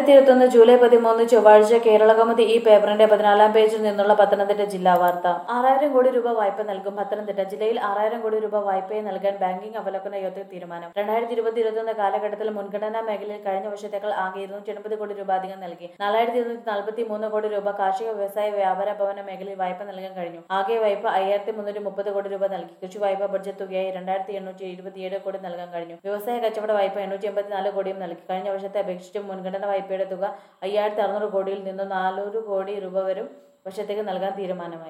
രണ്ടായിരത്തി ഇരുപത്തൊന്ന് ജൂലൈ പതിമൂന്ന് ചൊവ്വാഴ്ച കേരളകൗമുദി ഈ പേപ്പറിന്റെ പതിനാലാം പേജിൽ നിന്നുള്ള പത്തനംതിട്ട ജില്ലാ വാർത്ത ആറായിരം കോടി രൂപ വായ്പ നൽകും പത്തനംതിട്ട ജില്ലയിൽ ആറായിരം കോടി രൂപ വായ്പയെ നൽകാൻ ബാങ്കിംഗ് അവലോകന യോഗത്തിൽ തീരുമാനം രണ്ടായിരത്തി ഇരുപത്തി ഇരുപത്തൊന്ന് കാലഘട്ടത്തിൽ മുൻഗണനാ മേഖലയിൽ കഴിഞ്ഞ വർഷത്തേക്കാൾ ആകെ ഇരുന്നൂറ്റി എൺപത് കോടി രൂപ അധികം നൽകി നാലായിരത്തി ഇരുന്നൂറ്റി നാൽപ്പത്തി മൂന്ന് കോടി രൂപ കാർഷിക വ്യവസായ വ്യാപാര ഭവന മേഖലയിൽ വായ്പ നൽകാൻ കഴിഞ്ഞു ആകെ വായ്പ അയ്യായിരത്തി മുന്നൂറ്റി മുപ്പത് കോടി രൂപ നൽകി കൃഷി വായ്പ ബഡ്ജറ്റ് തുകയായി രണ്ടായിരത്തി എണ്ണൂറ്റി ഇരുപത്തിയേഴ് കോടി നൽകാൻ കഴിഞ്ഞു വ്യവസായ കച്ചവട വായ്പ എണ്ണൂറ്റി എൺപത്തിനാല് കോടിയും നൽകി കഴിഞ്ഞ വർഷത്തെ അപേക്ഷിച്ച് മുൻഗണന വായ്പയുടെ തുക അയ്യായിരത്തി അറുന്നൂറ് കോടിയിൽ നിന്ന് നാനൂറ് കോടി രൂപ വരും വർഷത്തേക്ക് നൽകാൻ തീരുമാനമായി